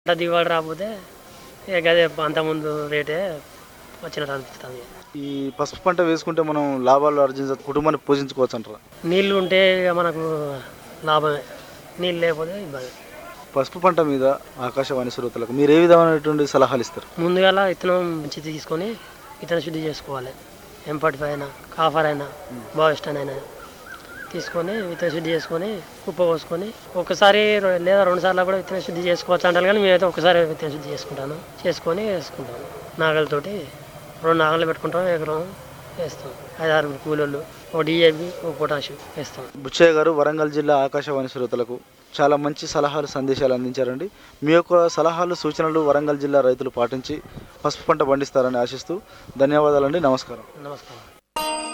పంట దిగుబడి రాకపోతే ఇక అదే అంతకుముందు రేటే వచ్చినట్టు అనిపిస్తుంది ఈ పసుపు పంట వేసుకుంటే మనం లాభాలు ఆర్జించ కుటుంబాన్ని పోషించుకోవచ్చు అంటారా నీళ్ళు ఉంటే ఇక మనకు లాభమే నీళ్ళు లేకపోతే ఇబ్బంది పసుపు పంట మీద ఆకాశవాణి శ్రోతలకు మీరు ఏ విధమైనటువంటి సలహాలు ఇస్తారు ముందుగా విత్తనం మంచి తీసుకొని విత్తన శుద్ధి చేసుకోవాలి ఎంపటి అయినా కాఫర్ అయినా బావిస్టన్ అయినా తీసుకొని విత్తన శుద్ధి చేసుకొని కుప్ప పోసుకొని ఒకసారి రొ- లేదా రెండు సార్లు కూడా విత్తన శుద్ధి చేసుకోవచ్చు అంటారు కానీ మేమైతే ఒకసారి విత్తన శుద్ధి చేసుకుంటాను చేసుకొని వేసుకుంటాను నాగలతోటి రెండు నాగలు పెట్టుకుంటాం ఎకరం వేస్తాం ఐదారు కూలోళ్ళు ఒక డిఏపి ఒక పొటాషియం వేస్తాం బుచ్చయ్య గారు వరంగల్ జిల్లా ఆకాశవాణి శ్రోతలకు చాలా మంచి సలహాలు సందేశాలు అందించారండి మీ యొక్క సలహాలు సూచనలు వరంగల్ జిల్లా రైతులు పాటించి పసుపు పంట పండిస్తారని ఆశిస్తూ ధన్యవాదాలండి నమస్కారం నమస్కారం